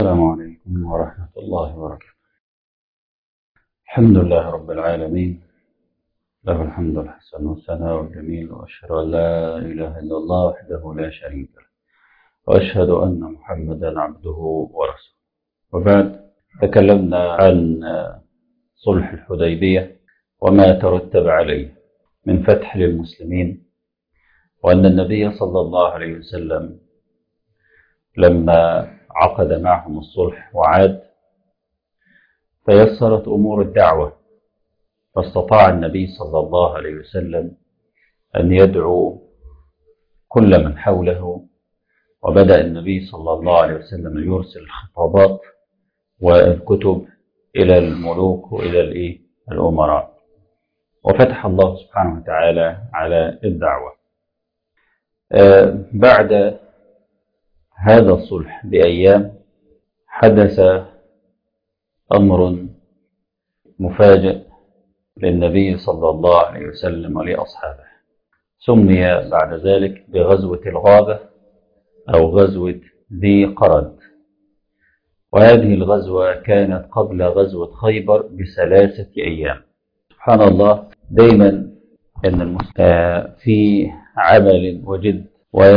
السلام عليكم ورحمة الله وبركاته الحمد لله رب العالمين له الحمد الحسن والثناء الجميل وأشهد أن لا إله إلا الله وحده لا شريك له وأشهد أن محمدا عبده ورسوله وبعد تكلمنا عن صلح الحديبية وما ترتب عليه من فتح للمسلمين وأن النبي صلى الله عليه وسلم لما عقد معهم الصلح وعاد تيسرت أمور الدعوة فاستطاع النبي صلى الله عليه وسلم أن يدعو كل من حوله وبدأ النبي صلى الله عليه وسلم يرسل الخطابات والكتب إلى الملوك وإلى الأمراء وفتح الله سبحانه وتعالى على الدعوة بعد هذا الصلح بأيام حدث أمر مفاجئ للنبي صلى الله عليه وسلم ولأصحابه سمي بعد ذلك بغزوة الغابة أو غزوة ذي قرد وهذه الغزوة كانت قبل غزوة خيبر بثلاثة أيام سبحان الله دايما أن المسلمين في عمل وجد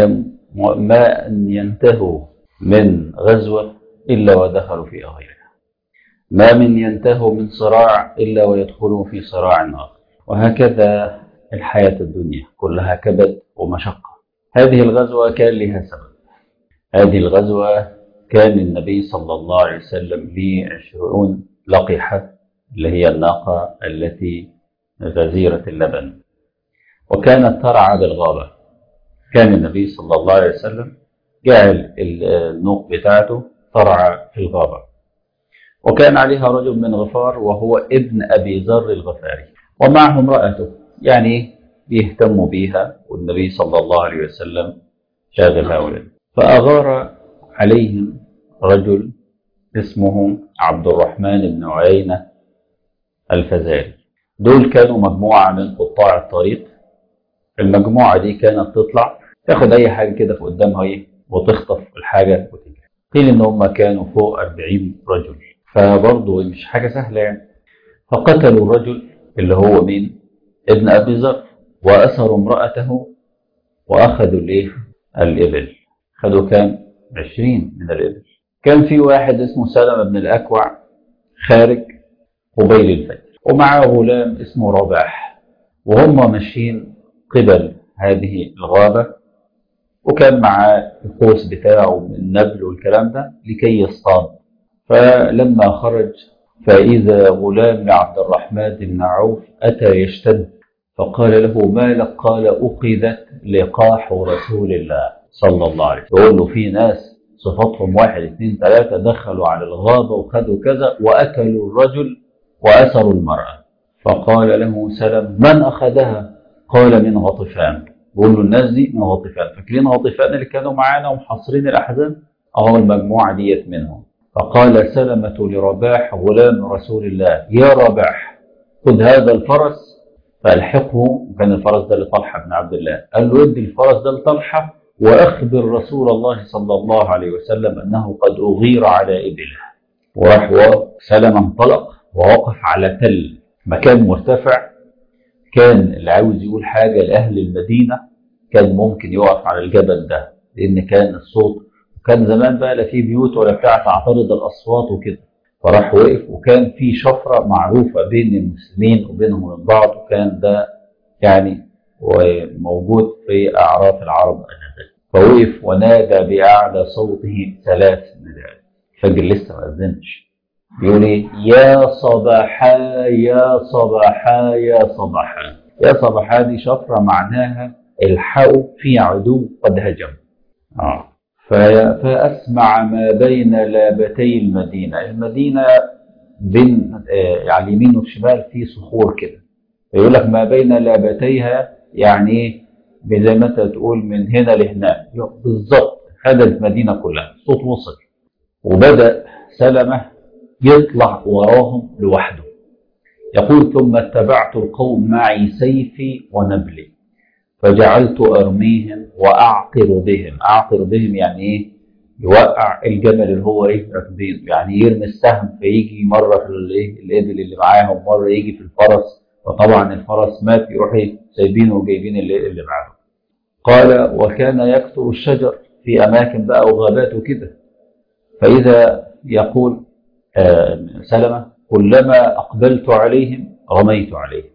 وما أن ينتهوا من غزوة إلا ودخلوا في غيرها ما من ينتهوا من صراع إلا ويدخلوا في صراع آخر وهكذا الحياة الدنيا كلها كبد ومشقة هذه الغزوة كان لها سبب هذه الغزوة كان النبي صلى الله عليه وسلم لي عشرون لقحة اللي هي الناقة التي غزيرة اللبن وكانت ترعى بالغابة كان النبي صلى الله عليه وسلم جعل النوق بتاعته ترعى في الغابة وكان عليها رجل من غفار وهو ابن أبي ذر الغفاري ومعه امرأته يعني بيهتموا بيها والنبي صلى الله عليه وسلم شاغل هؤلاء فأغار عليهم رجل اسمه عبد الرحمن بن عيينة الفزاري دول كانوا مجموعة من قطاع الطريق المجموعة دي كانت تطلع تاخد أي حاجة كده في قدامها إيه وتخطف الحاجة وتجري قيل إن هم كانوا فوق 40 رجل فبرضه مش حاجة سهلة يعني فقتلوا الرجل اللي هو مين؟ ابن أبي ذر وأسروا امرأته وأخذوا الإيه؟ الإبل خدوا كام؟ 20 من الإبل كان في واحد اسمه سلمة بن الأكوع خارج قبيل الفجر ومعه غلام اسمه رباح وهم ماشيين قبل هذه الغابة وكان معاه القوس بتاعه من النبل والكلام ده لكي يصطاد فلما خرج فإذا غلام لعبد الرحمن بن عوف أتى يشتد فقال له ما لك قال أخذت لقاح رسول الله صلى الله عليه وسلم يقول له في ناس صفاتهم واحد اثنين ثلاثة دخلوا على الغابة وخدوا كذا وأكلوا الرجل وأسروا المرأة فقال له سلم من أخذها قال من غطفان بيقول له الناس دي من غطفان فاكرين غطفان اللي كانوا معانا ومحاصرين الأحزاب أهو المجموعة ديت منهم فقال سلمة لرباح غلام رسول الله يا رباح خذ هذا الفرس فالحقه كان الفرس ده لطلحة بن عبد الله قال له ادي الفرس ده لطلحة وأخبر رسول الله صلى الله عليه وسلم أنه قد أغير على إبله وراح سلمة انطلق ووقف على تل مكان مرتفع كان اللي عاوز يقول حاجة لأهل المدينة كان ممكن يقف على الجبل ده لأن كان الصوت كان زمان بقى لا في بيوت ولا بتاع تعترض الأصوات وكده فراح وقف وكان في شفرة معروفة بين المسلمين وبينهم وبين بعض وكان ده يعني موجود في أعراف العرب أنذاك فوقف ونادى بأعلى صوته ثلاث نداءات الفجر لسه ما أذنش بيقول ايه يا صباحا يا صباحا يا صباحا يا صباحا دي شفرة معناها الحقوا في عدو قد هجم آه. فأسمع ما بين لابتي المدينة المدينة بين آه على اليمين والشمال في صخور كده يقول لك ما بين لابتيها يعني ايه زي ما انت تقول من هنا لهنا بالظبط هذا المدينة كلها صوت وصل وبدأ سلمة يطلع وراهم لوحده يقول ثم اتبعت القوم معي سيفي ونبلي فجعلت أرميهم وأعقر بهم أعقر بهم يعني إيه يوقع الجمل اللي هو ايه راكبينه يعني يرمي السهم فيجي مره في الايه الابل اللي معاه ومره يجي في الفرس وطبعا الفرس مات يروح ايه سايبينه وجايبين اللي, اللي معاه قال وكان يكثر الشجر في اماكن بقى وغابات وكده فاذا يقول آه سلمه كلما اقبلت عليهم رميت عليهم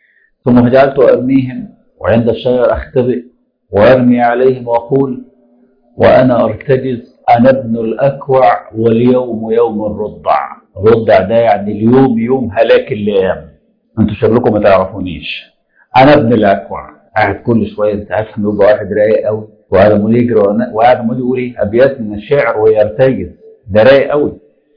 ثم جعلت ارميهم وعند الشجر اختبئ وارمي عليهم واقول وانا ارتجز انا ابن الاكوع واليوم يوم الرضع الرضع ده يعني اليوم يوم هلاك اللئام انتوا شكلكم ما تعرفونيش انا ابن الاكوع قاعد كل شويه انت عارف انه يبقى واحد رايق قوي وقاعد عمال يجري وقاعد عمال يقول ايه ابيات من الشعر ويرتجز ده رايق قوي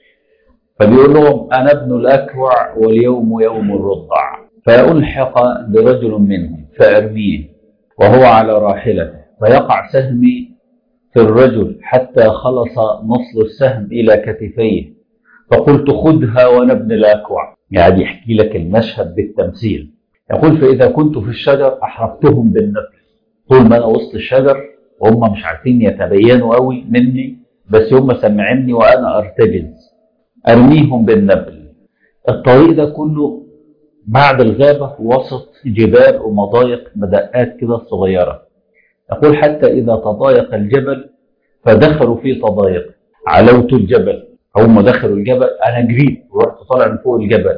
فبيقول لهم انا ابن الاكوع واليوم يوم الرضع فالحق برجل منهم فارميه وهو على راحلته فيقع سهمي في الرجل حتى خلص نصل السهم إلى كتفيه فقلت خذها وأنا ابن الأكوع يعني يحكي لك المشهد بالتمثيل يقول فإذا كنت في الشجر أحرقتهم بالنبل طول ما أنا وسط الشجر وهم مش عارفين يتبينوا قوي مني بس هم سمعني وأنا أرتجز أرميهم بالنبل الطريق ده كله بعد الغابة وسط جبال ومضايق مدقات كده صغيرة يقول حتى إذا تضايق الجبل فدخلوا في تضايق علوت الجبل هم دخلوا الجبل أنا جريت ورحت طالع من فوق الجبل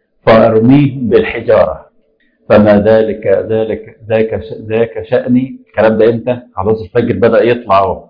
فأرميهم بالحجارة فما ذلك ذلك ذاك ذاك شأني الكلام ده إمتى؟ خلاص الفجر بدأ يطلع اهو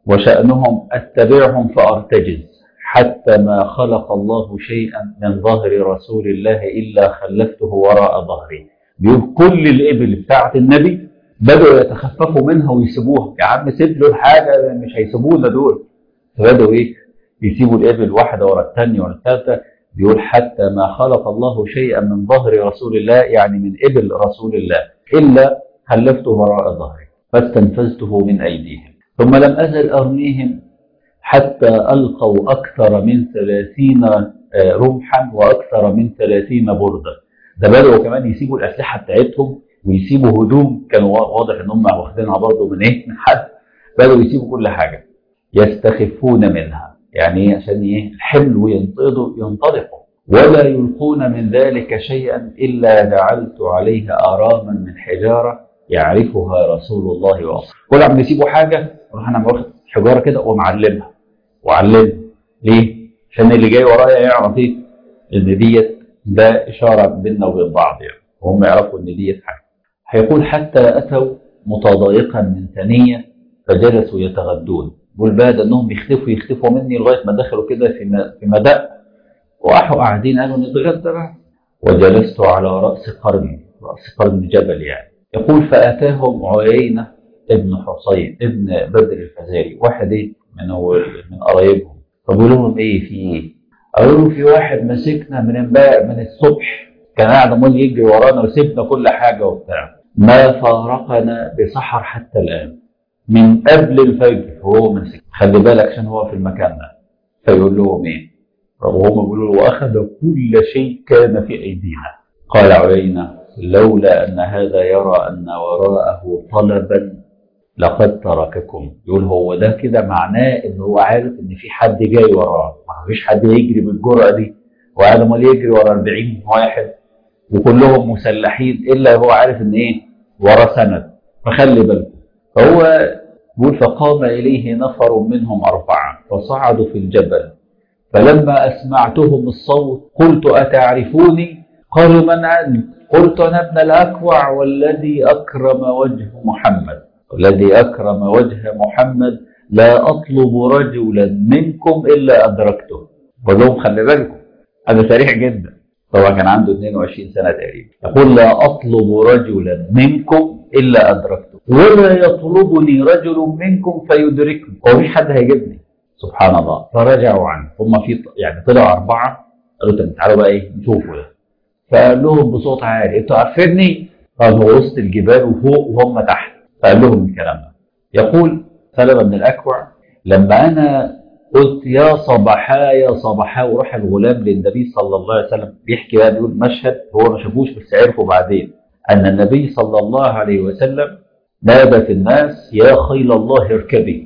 وشأنهم أتبعهم فأرتجز حتى ما خلق الله شيئا من ظهر رسول الله إلا خلفته وراء ظهري بيقول كل الإبل بتاعة النبي بدأوا يتخففوا منها ويسيبوها يا عم سيب له الحاجة مش هيسيبونا دول فبدأوا إيه يسيبوا الإبل واحدة ورا الثانية ورا الثالثة بيقول حتى ما خلق الله شيئا من ظهر رسول الله يعني من إبل رسول الله إلا خلفته وراء ظهري فاستنفذته من أيديهم ثم لم أزل أرميهم حتى ألقوا أكثر من ثلاثين رمحا وأكثر من ثلاثين بردة ده بدأوا كمان يسيبوا الأسلحة بتاعتهم ويسيبوا هدوم كانوا واضح ان هم واخدينها برضه من ايه من حد بدأوا يسيبوا كل حاجة يستخفون منها يعني ايه عشان ايه الحمل وينطلقوا ينطلقوا ولا يلقون من ذلك شيئا إلا جعلت عليها آراما من حجارة يعرفها رسول الله وأصحابه كل عم يسيبوا حاجة اروح انا واخد حجارة كده ومعلمها وعلمها ليه؟ عشان اللي جاي ورايا يعرف ايه؟ ان ديت ده اشاره بيننا وبين بعض يعني وهم يعرفوا ان ديت حاجه. هيقول حتى اتوا متضايقا من ثانيه فجلسوا يتغدون يقول بقى ده انهم يختفوا يختفوا مني لغايه ما دخلوا كده في في مدق وراحوا قاعدين قالوا نتغدى بقى وجلست على راس قرن راس قرن جبل يعني يقول فاتاهم عيينه ابن حصين ابن بدر الفزاري واحد ايه من من قرايبهم فبقول لهم ايه في ايه؟ قالوا له في واحد مسكنا من امبارح من الصبح كان قاعد عمال يجري ورانا وسيبنا كل حاجه وبتاع ما فارقنا بسحر حتى الان من قبل الفجر وهو مسك خلي بالك عشان هو في المكان ده فيقول لهم ايه؟ وهم بيقولوا له واخذ كل شيء كان في ايدينا قال علينا لولا ان هذا يرى ان وراءه طلبا لقد ترككم يقول هو ده كده معناه ان هو عارف ان في حد جاي وراه ما فيش حد يجري بالجرأه دي وقاعد امال يجري ورا 40 واحد وكلهم مسلحين الا هو عارف ان ايه ورا سند فخلي بالكم فهو يقول فقام اليه نفر منهم اربعه فصعدوا في الجبل فلما اسمعتهم الصوت قلت اتعرفوني قالوا من انت قلت انا ابن الاكوع والذي اكرم وجه محمد الذي أكرم وجه محمد لا أطلب رجلا منكم إلا أدركته بقول لهم خلي بالكم هذا سريع جدا طبعا كان عنده 22 سنة تقريبا يقول لا أطلب رجلا منكم إلا أدركته ولا يطلبني رجل منكم فيدركني هو في حد هيجيبني سبحان الله فرجعوا عنه هم في يعني طلعوا أربعة قالوا طب تعالوا بقى إيه نشوفوا ده فقال لهم بصوت عالي أنتوا عارفيني؟ قالوا هو وسط الجبال وفوق وهم تحت فقال لهم الكلام ده يقول سلمة بن الأكوع لما أنا قلت يا صباحا يا صباحا وراح الغلام للنبي صلى الله عليه وسلم بيحكي بقى بيقول مشهد هو ما شافوش بس عرفه بعدين أن النبي صلى الله عليه وسلم نادى في الناس يا خيل الله اركبي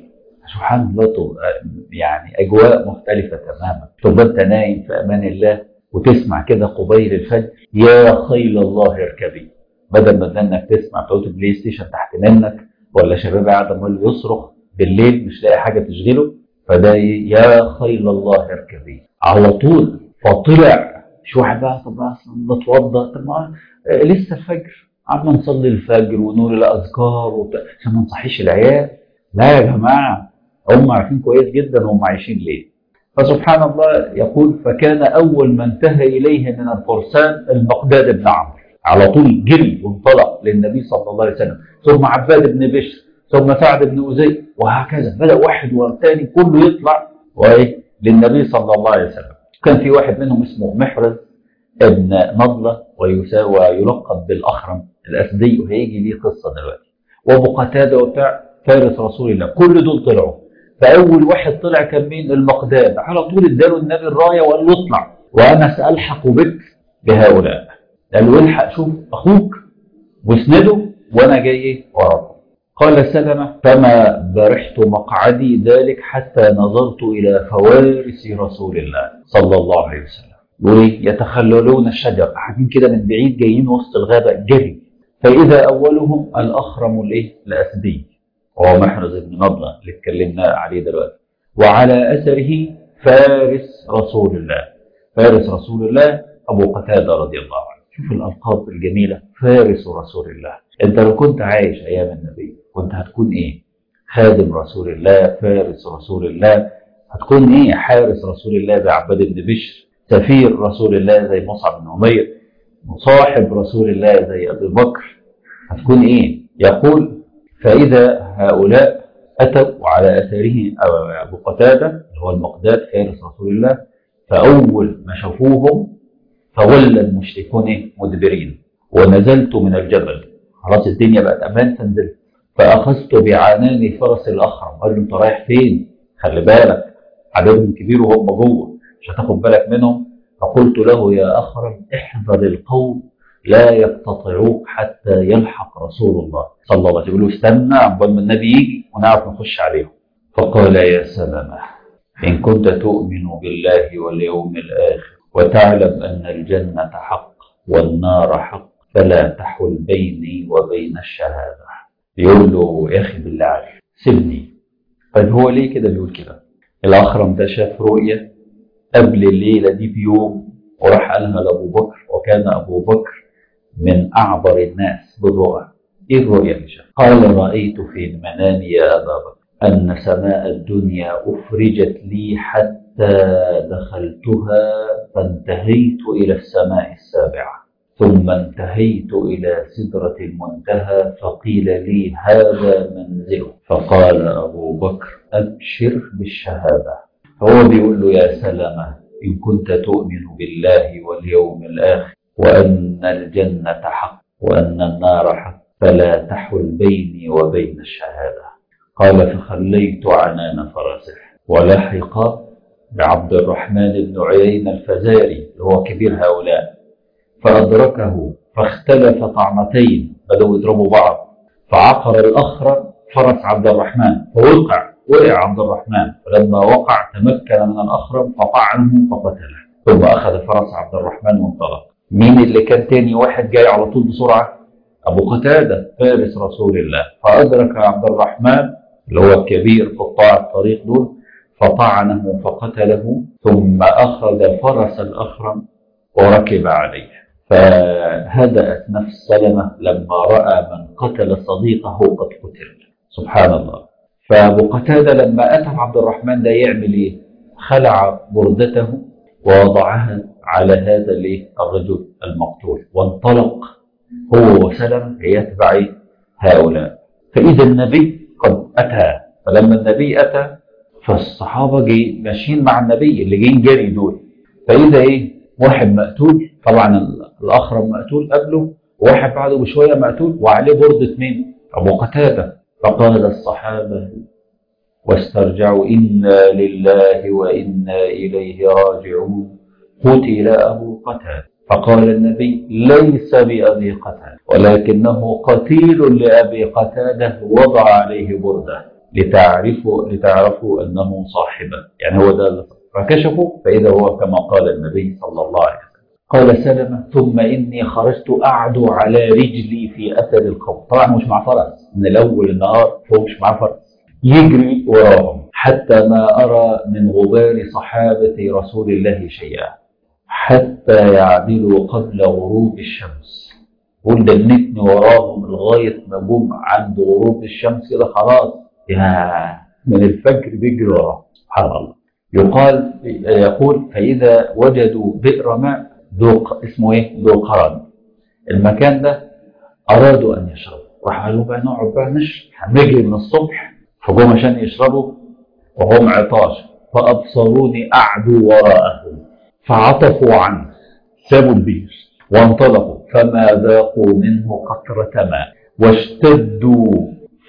سبحان الله تبقى يعني اجواء مختلفه تماما تبقى انت نايم في امان الله وتسمع كده قبيل الفجر يا خيل الله اركبي بدل ما انك تسمع بتوع البلاي ستيشن تحت منك ولا شباب قاعد عمال يصرخ بالليل مش لاقي حاجه تشغله فده يا خيل الله اركبي على طول فطلع مش واحد بقى طب اصلا بتوضى طب ما لسه الفجر قعدنا نصلي الفجر ونقول الاذكار وبتاع عشان ما نصحيش العيال لا يا جماعه هم عارفين كويس جدا هم عايشين ليه فسبحان الله يقول فكان اول من انتهى اليه من الفرسان المقداد بن عمرو على طول جري وانطلق للنبي صلى الله عليه وسلم ثم عباد بن بشر ثم سعد بن أزي وهكذا بدأ واحد والثاني كله يطلع وإيه للنبي صلى الله عليه وسلم كان في واحد منهم اسمه محرز ابن نضلة ويساوى يلقب بالأخرم الأسدي وهيجي ليه قصة دلوقتي وأبو قتادة وبتاع فارس رسول الله كل دول طلعوا فأول واحد طلع كان مين المقداد على طول اداله النبي الراية وقال له اطلع وأنا سألحق بك بهؤلاء قال له الحق شوف أخوك واسنده وأنا جاي إيه وراك قال سلمة فما برحت مقعدي ذلك حتى نظرت إلى فوارس رسول الله صلى الله عليه وسلم ويتخللون الشجر قاعدين كده من بعيد جايين وسط الغابة جري فإذا أولهم الأخرم الإيه الأسدي وهو محرز بن نضلة اللي اتكلمنا عليه دلوقتي وعلى أثره فارس رسول الله فارس رسول الله أبو قتادة رضي الله عنه شوف الألقاب الجميلة فارس رسول الله أنت لو كنت عايش أيام النبي كنت هتكون إيه خادم رسول الله فارس رسول الله هتكون إيه حارس رسول الله زي عباد بن بشر سفير رسول الله زي مصعب بن عمير مصاحب رسول الله زي أبي بكر هتكون إيه يقول فإذا هؤلاء أتوا على أثاره أبو قتادة اللي هو المقداد فارس رسول الله فأول ما شافوهم فولى المشركون مدبرين ونزلت من الجبل خلاص الدنيا بقت أمان فنزلت فأخذت بعنان فرس الأخرم قال له أنت رايح فين؟ خلي بالك عددهم كبير وهم جوه مش هتاخد بالك منهم فقلت له يا أخرم احذر القوم لا يقتطعوك حتى يلحق رسول الله صلى الله عليه وسلم يقول له استنى عقبال ما النبي يجي ونعرف نخش عليهم فقال يا سلامة إن كنت تؤمن بالله واليوم الآخر وتعلم أن الجنة حق والنار حق فلا تحل بيني وبين الشهادة يقول له يا أخي بالله عليك سيبني طيب هو ليه كده بيقول كده الأخرم ده شاف رؤية قبل الليلة دي بيوم وراح قالها لأبو بكر وكان أبو بكر من أعبر الناس بالرؤى إيه الرؤية اللي شاف؟ قال رأيت في المنام يا أبا بكر أن سماء الدنيا أفرجت لي حتى دخلتها فانتهيت إلى السماء السابعة ثم انتهيت إلى سدرة المنتهى فقيل لي هذا منزله فقال أبو بكر أبشر بالشهادة فهو بيقول له يا سلامة إن كنت تؤمن بالله واليوم الآخر وأن الجنة حق وأن النار حق فلا تحل بيني وبين الشهادة قال فخليت عنان فرسه ولحق بعبد الرحمن بن عيين الفزاري اللي هو كبير هؤلاء فأدركه فاختلف طعنتين بدأوا يضربوا بعض فعقر الأخرى فرس عبد الرحمن فوقع وقع عبد الرحمن فلما وقع تمكن من الأخرم فطعنه فقتله ثم أخذ فرس عبد الرحمن وانطلق مين اللي كان تاني واحد جاي على طول بسرعة أبو قتادة فارس رسول الله فأدرك عبد الرحمن اللي هو الكبير قطاع الطريق دول فطعنه فقتله ثم أخذ فرس الأخرم وركب عليه فهدأت نفس سلمة لما رأى من قتل صديقه قد قتل سبحان الله فأبو قتادة لما أتى عبد الرحمن ده يعمل إيه؟ خلع بردته ووضعها على هذا الإيه؟ الرجل المقتول وانطلق هو وسلم يتبع هؤلاء فإذا النبي قد أتى فلما النبي أتى فالصحابة جاي ماشيين مع النبي اللي جايين جري دول فإذا إيه واحد مقتول طبعا الأخرم مقتول قبله وواحد بعده بشوية مقتول وعليه بردة مين؟ أبو قتادة فقال الصحابة واسترجعوا إنا لله وإنا إليه راجعون قتل أبو قتادة فقال النبي ليس بأبي قتادة ولكنه قتيل لأبي قتادة وضع عليه بردة لتعرفوا لتعرفوا أنه صاحبه يعني هو ده فكشفوا فإذا هو كما قال النبي صلى الله عليه وسلم قال سلمة ثم إني خرجت أعدو على رجلي في أثر القوم طبعا مش مع فرس من الأول النهار هو مش مع فرس يجري وراهم حتى ما أرى من غبار صحابة رسول الله شيئا حتى يعدلوا قبل غروب الشمس قول دنتني وراهم لغاية ما جم عند غروب الشمس كده خلاص يا من الفجر بيجري وراهم سبحان الله يقال يقول فإذا وجدوا بئر ماء ذو اسمه ايه؟ ذو قرن المكان ده أرادوا أن يشربوا راح قالوا بقى نقعد بقى نشرب هنجري من الصبح فجم عشان يشربوا وهم عطاش فأبصروني أعدوا وراءهم فعطفوا عنه سابوا البير وانطلقوا فما ذاقوا منه قطرة ماء واشتدوا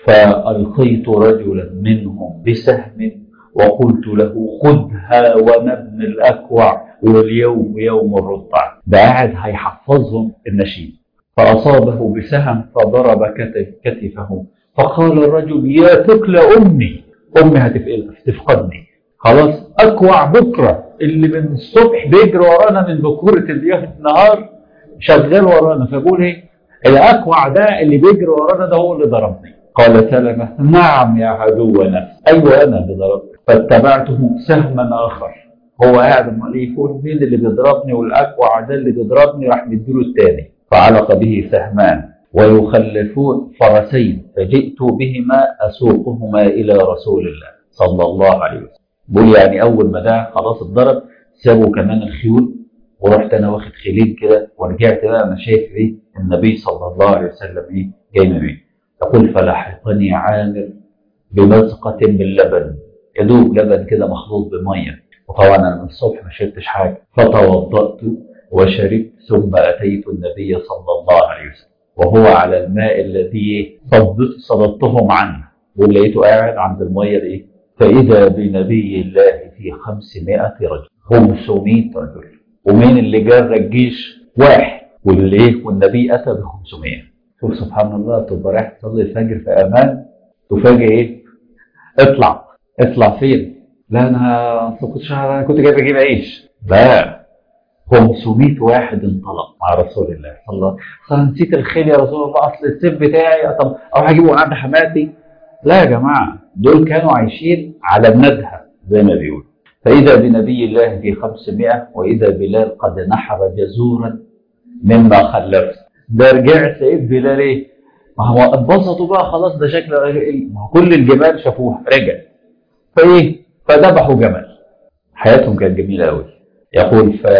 فألقيت رجلا منهم بسهم وقلت له خذها وانا ابن الأكوع واليوم يوم الرضع ده قاعد هيحفظهم النشيد فأصابه بسهم فضرب كتف كتفه فقال الرجل يا ثقل أمي أمي هتفقدني خلاص أكوع بكرة اللي من الصبح بيجري ورانا من بكورة النهار شغال ورانا فبقول ايه الأكوع ده اللي بيجري ورانا ده هو اللي ضربني قال سلمة نعم يا عدو نفس أيوة أنا اللي ضربت فاتبعته سهما آخر هو قاعد امال يقول مين اللي بيضربني والأكوع ده اللي بيضربني راح مديله الثاني فعلق به سهمان ويخلفون فرسين فجئت بهما أسوقهما إلى رسول الله صلى الله عليه وسلم بقول يعني أول ما ده خلاص اتضرب سابوا كمان الخيول ورحت أنا واخد خيلين كده ورجعت بقى أنا شايف إيه النبي صلى الله عليه وسلم إيه جاي من إيه يقول فلحقني عامر بمزقة من لبن يدوب لبن كده مخلوط بمية وطبعا أنا من الصبح ما شربتش حاجة فتوضأت وشربت ثم أتيت النبي صلى الله عليه وسلم وهو على الماء الذي صدت صددتهم عنه ولقيته قاعد عند المية دي فإذا بنبي الله في خمسمائة رجل 500 رجل ومين اللي جر الجيش واحد واللي ايه والنبي أتى ب 500 شوف سبحان الله تبقى رايح تصلي الفجر في أمان تفاجئ ايه اطلع اطلع فين لا انا كنت انا كنت جاي بجيب عيش لا 500 واحد انطلق مع رسول الله صلى الله عليه وسلم نسيت الخيل يا رسول الله اصل السيف بتاعي طب اروح اجيبه عند حماتي لا يا جماعه دول كانوا عايشين على الندهه زي ما بيقول فاذا بنبي الله في 500 واذا بلال قد نحر جزورا مما خلفت ده رجع سيد بلال ايه؟ ما هو اتبسطوا بقى خلاص ده شكل ما هو كل الجمال شافوها رجع فايه؟ فذبحوا جمل حياتهم كانت جميله قوي يقول ف...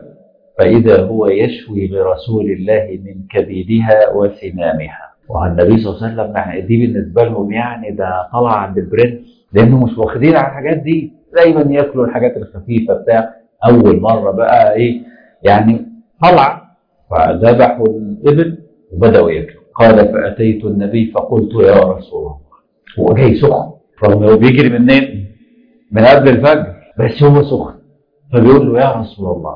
فإذا هو يشوي لرسول الله من كبدها وسنامها والنبي صلى الله عليه وسلم يعني دي بالنسبة لهم يعني ده طلع عند البرنس لأنه مش واخدين على الحاجات دي دايما ياكلوا الحاجات الخفيفة بتاع أول مرة بقى إيه يعني طلع فذبحوا الإبل وبدأوا ياكلوا قال فأتيت النبي فقلت يا رسول الله هو جاي سخن رغم هو بيجري منين؟ من قبل الفجر بس هو سخن فبيقول له يا رسول الله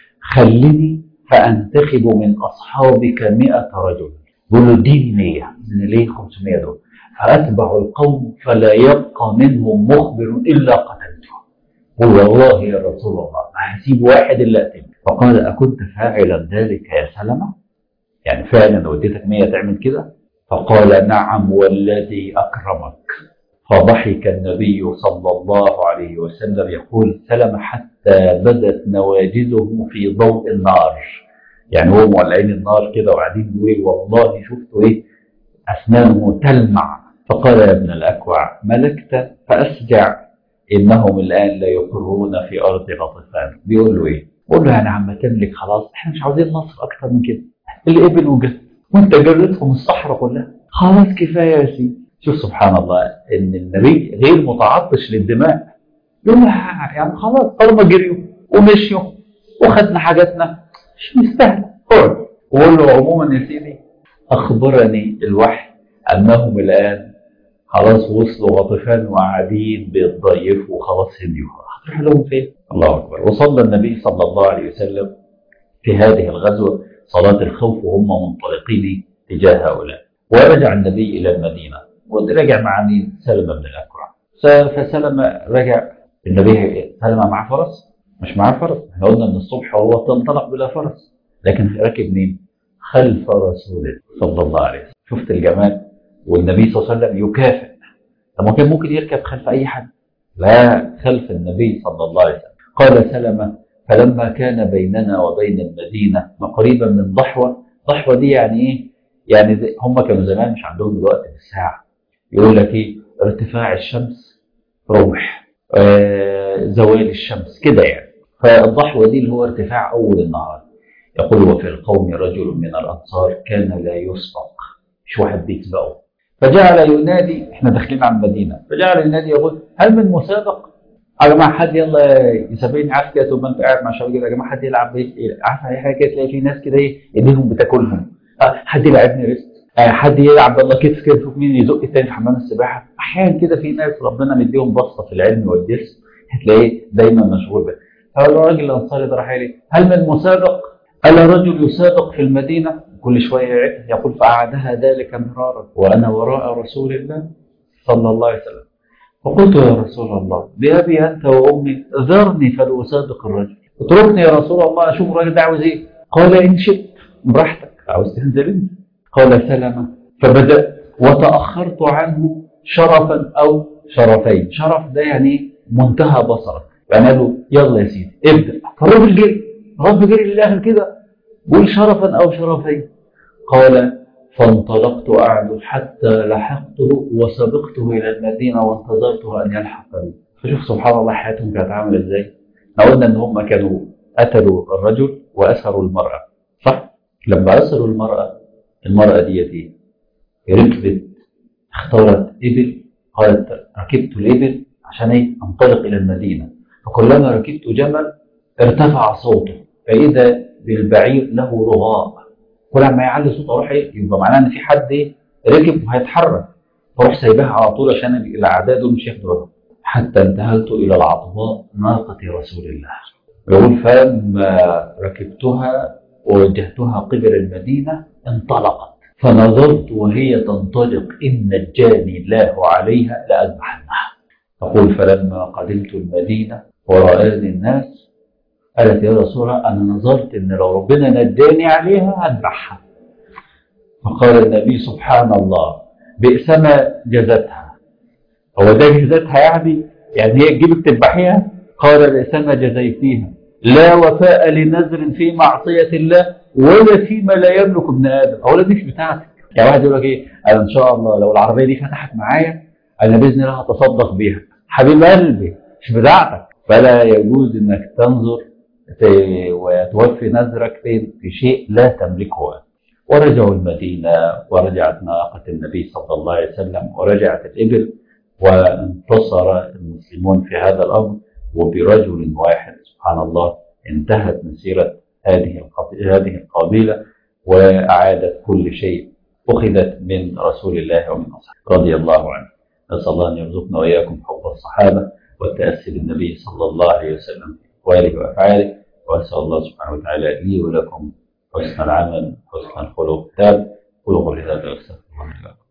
خليني فأنتخب من أصحابك مئة رجل بيقول له اديني 100 من ليه 500 دول فأتبع القوم فلا يبقى منهم مخبر إلا قتلته قل والله يا رسول الله هسيب واحد إلا أقتله فقال أكنت فاعلا ذلك يا سلمة يعني فعلا لو اديتك 100 تعمل كده فقال نعم والذي أكرمك فضحك النبي صلى الله عليه وسلم يقول سلم حتى بدت نواجذه في ضوء النار يعني هو مولعين النار كده وقاعدين يقول والله شفت ايه اسنانه تلمع فقال يا ابن الاكوع ملكت فاسجع انهم الان لا يقرون في ارض غطفان بيقول له ايه؟ بيقول له يعني عم تملك خلاص احنا مش عاوزين نصر اكتر من كده الابل وجد وانت جريتهم الصحراء كلها خلاص كفايه يا سيدي شوف سبحان الله ان النبي غير متعطش للدماء يقول يعني خلاص طالما جريوا ومشيوا وخدنا حاجاتنا مش مستاهل اقعد وقول له عموما يا سيدي اخبرني الوحي انهم الان خلاص وصلوا غطفان وقاعدين بيتضيفوا وخلاص هديوا هتروح لهم فين؟ الله اكبر وصلى النبي صلى الله عليه وسلم في هذه الغزوه صلاه الخوف وهم منطلقين تجاه هؤلاء ورجع النبي الى المدينه ورجع مع مين؟ سلمة بن الأكوع فسلمة رجع النبي سلمة معاه فرس مش معاه فرس احنا قلنا من الصبح هو تنطلق بلا فرس لكن راكب مين؟ خلف رسول الله صلى الله عليه وسلم شفت الجمال والنبي صلى الله عليه وسلم يكافئ طب ما كان ممكن يركب خلف اي حد لا خلف النبي صلى الله عليه وسلم قال سلمة فلما كان بيننا وبين المدينة قريبا من ضحوة ضحوة دي يعني ايه يعني زي هم كانوا زمان مش عندهم دلوقتي بالساعة يقول لك ايه ارتفاع الشمس رمح آه زوال الشمس كده يعني فالضحوة دي اللي هو ارتفاع أول النهار يقول وفي القوم رجل من الأنصار كان لا يسبق مش واحد بيسبقه فجعل ينادي احنا داخلين على المدينة فجعل ينادي يقول هل من مسابق يا جماعه حد يلا يسابقني عارف كده تبقى انت قاعد مع شباب كده يا جماعه حد يلعب ايه عارف اي حاجه كده تلاقي في ناس كده ايه ايديهم بتاكلهم آه حد يلعبني ريست آه حد يلعب يلا كتف كده شوف مين يزق التاني في حمام السباحه احيانا كده في ناس ربنا مديهم بسطه في العلم والجسم هتلاقيه دايما مشغول بيه فالراجل الانصاري ده راح لي هل من مسابق؟ الا رجل يسابق في المدينه كل شويه يقول فاعادها ذلك مرارا وانا وراء رسول الله صلى الله عليه وسلم فقلت يا رسول الله بأبي أنت وأمي ذرني فلأسابق الرجل اتركني يا رسول الله أشوف الراجل ده عاوز إيه قال إن شئت براحتك عاوز تنزل أنت قال سلمة فبدأت وتأخرت عنه شرفا أو شرفين شرف ده يعني منتهى بصرك يعني قال له يلا يا سيدي ابدأ فالراجل جري الراجل جري للآخر كده بيقول شرفا أو شرفين قال فانطلقت أعلو حتى لحقته وسبقته إلى المدينة وانتظرته أن يلحق بي فشوف سبحان الله حياتهم كانت عاملة إزاي احنا قلنا إن هم كانوا قتلوا الرجل وأسروا المرأة صح؟ لما أسروا المرأة المرأة دي دي ركبت اختارت إبل قالت ركبت الإبل عشان إيه؟ أنطلق إلى المدينة فكلما ركبت جمل ارتفع صوته فإذا بالبعير له رغاء كل ما يعلي صوته اروح ايه يبقى معناه ان في حد ايه ركب وهيتحرك فاروح سايباها على طول عشان الاعداء دول مش ياخدوا بالهم حتى انتهلت الى العطباء ناقه رسول الله يقول فلما ركبتها ووجهتها قبل المدينه انطلقت فنظرت وهي تنطلق ان نجاني الله عليها لاذبحنها تقول فلما قدمت المدينه ورآني الناس قالت يا رسول الله أنا نظرت إن لو ربنا نداني عليها هذبحها فقال النبي سبحان الله بئس ما جزتها هو ده جزتها يعني يعني هي تجيبك تذبحيها قال بئس ما جزيتيها لا وفاء لنذر في معصية الله ولا فيما لا يملك ابن آدم أولا مش بتاعتك يعني واحد يقول لك إيه أنا إن شاء الله لو العربية دي فتحت معايا أنا بإذن الله هتصدق بيها حبيب قلبي مش بتاعتك فلا يجوز إنك تنظر وتوفي نذرك فين في شيء لا تملكه ورجعوا المدينة ورجعت ناقة النبي صلى الله عليه وسلم ورجعت الإبل وانتصر المسلمون في هذا الأمر وبرجل واحد سبحان الله انتهت مسيرة هذه هذه القبيلة وأعادت كل شيء أخذت من رسول الله ومن أصحابه رضي الله عنه نسأل الله أن يرزقنا وإياكم حب الصحابة والتأسي بالنبي صلى الله عليه وسلم وآله وأفعاله وأسأل الله سبحانه وتعالى لي ولكم حسن العمل حسن الخلق قولوا قولي هذا وأستغفر الله لكم